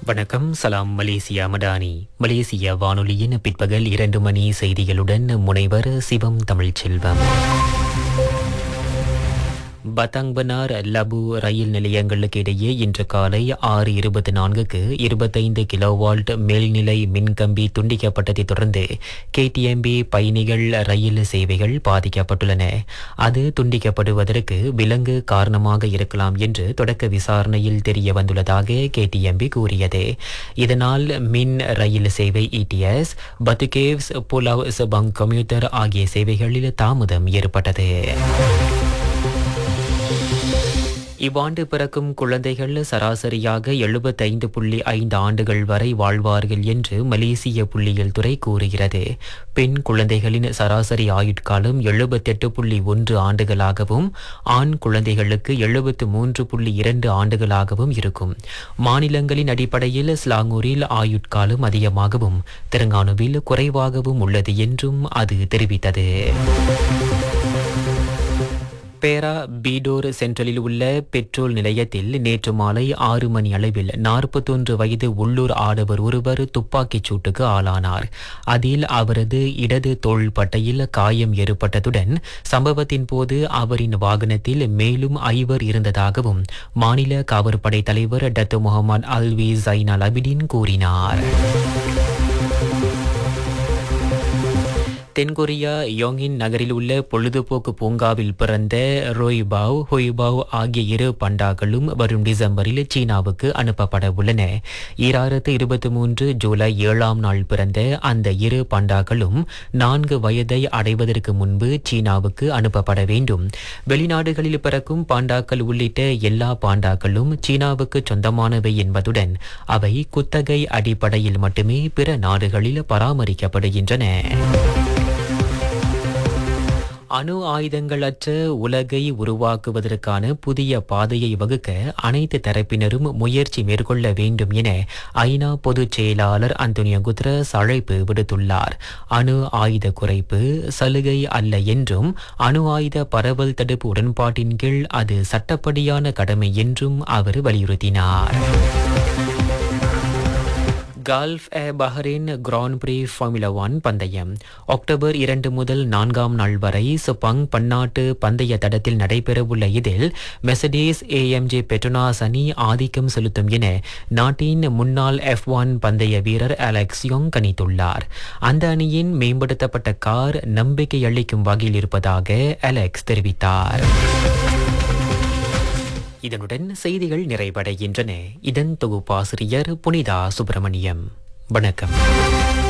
வணக்கம் சலாம் மலேசியா மடானி மலேசிய வானொலியின் பிற்பகல் இரண்டு மணி செய்திகளுடன் முனைவர் சிவம் தமிழ்ச்செல்வம் பத்தாங்பனார் லபு ரயில் நிலையங்களுக்கு இடையே இன்று காலை ஆறு இருபத்தி நான்குக்கு இருபத்தைந்து கிலோவால்ட் மேல்நிலை மின்கம்பி துண்டிக்கப்பட்டதை தொடர்ந்து கேடிஎம்பி பயணிகள் ரயில் சேவைகள் பாதிக்கப்பட்டுள்ளன அது துண்டிக்கப்படுவதற்கு விலங்கு காரணமாக இருக்கலாம் என்று தொடக்க விசாரணையில் தெரிய வந்துள்ளதாக கேடிஎம்பி கூறியது இதனால் மின் ரயில் சேவை இடிஎஸ் பத்துகேவ்ஸ் புலாவ் சபங் கம்யூட்டர் ஆகிய சேவைகளில் தாமதம் ஏற்பட்டது இவ்வாண்டு பிறக்கும் குழந்தைகள் சராசரியாக எழுபத்தைந்து புள்ளி ஐந்து ஆண்டுகள் வரை வாழ்வார்கள் என்று மலேசிய புள்ளியியல் துறை கூறுகிறது பெண் குழந்தைகளின் சராசரி ஆயுட்காலம் எழுபத்தெட்டு புள்ளி ஒன்று ஆண்டுகளாகவும் ஆண் குழந்தைகளுக்கு எழுபத்து மூன்று புள்ளி இரண்டு ஆண்டுகளாகவும் இருக்கும் மாநிலங்களின் அடிப்படையில் ஸ்லாங்கூரில் ஆயுட்காலம் அதிகமாகவும் தெலுங்கானுவில் குறைவாகவும் உள்ளது என்றும் அது தெரிவித்தது பேரா பீடோர் சென்ட்ரலில் உள்ள பெட்ரோல் நிலையத்தில் நேற்று மாலை ஆறு மணி அளவில் நாற்பத்தொன்று வயது உள்ளூர் ஆடவர் ஒருவர் துப்பாக்கிச் சூட்டுக்கு ஆளானார் அதில் அவரது இடது தோள்பட்டையில் காயம் ஏற்பட்டதுடன் சம்பவத்தின் போது அவரின் வாகனத்தில் மேலும் ஐவர் இருந்ததாகவும் மாநில காவற்படை தலைவர் டத்து முகமது அல்வி ஜைனால் அபிடின் கூறினார் தென்கொரியா யோங்கின் நகரில் உள்ள பொழுதுபோக்கு பூங்காவில் பிறந்த ரோய்பாவ் ஹொய்பாவ் ஆகிய இரு பண்டாக்களும் வரும் டிசம்பரில் சீனாவுக்கு அனுப்பப்பட உள்ளன ஈராயிரத்து இருபத்தி மூன்று ஜூலை ஏழாம் நாள் பிறந்த அந்த இரு பண்டாக்களும் நான்கு வயதை அடைவதற்கு முன்பு சீனாவுக்கு அனுப்பப்பட வேண்டும் வெளிநாடுகளில் பிறக்கும் பாண்டாக்கள் உள்ளிட்ட எல்லா பாண்டாக்களும் சீனாவுக்கு சொந்தமானவை என்பதுடன் அவை குத்தகை அடிப்படையில் மட்டுமே பிற நாடுகளில் பராமரிக்கப்படுகின்றன அணு ஆயுதங்களற்ற உலகை உருவாக்குவதற்கான புதிய பாதையை வகுக்க அனைத்து தரப்பினரும் முயற்சி மேற்கொள்ள வேண்டும் என ஐநா பொதுச் செயலாளர் அந்தோனியோ குத்ரஸ் அழைப்பு விடுத்துள்ளார் அணு ஆயுத குறைப்பு சலுகை அல்ல என்றும் அணு ஆயுத பரவல் தடுப்பு உடன்பாட்டின் கீழ் அது சட்டப்படியான கடமை என்றும் அவர் வலியுறுத்தினார் Gulf Air Bahrain Grand Prix Formula One பந்தயம் அக்டோபர் இரண்டு முதல் நான்காம் நாள் வரை சுபங் பன்னாட்டு பந்தய தடத்தில் நடைபெறவுள்ள இதில் மெசடேஸ் ஏஎம்ஜே பெட்ரோனாஸ் அணி ஆதிக்கம் செலுத்தும் என நாட்டின் முன்னாள் எஃப் ஒன் பந்தய வீரர் அலெக்ஸ் யோங் கணித்துள்ளார் அந்த அணியின் மேம்படுத்தப்பட்ட கார் நம்பிக்கை அளிக்கும் வகையில் இருப்பதாக அலெக்ஸ் தெரிவித்தார் இதனுடன் செய்திகள் நிறைவடைகின்றன இதன் தொகுப்பாசிரியர் புனிதா சுப்பிரமணியம் வணக்கம்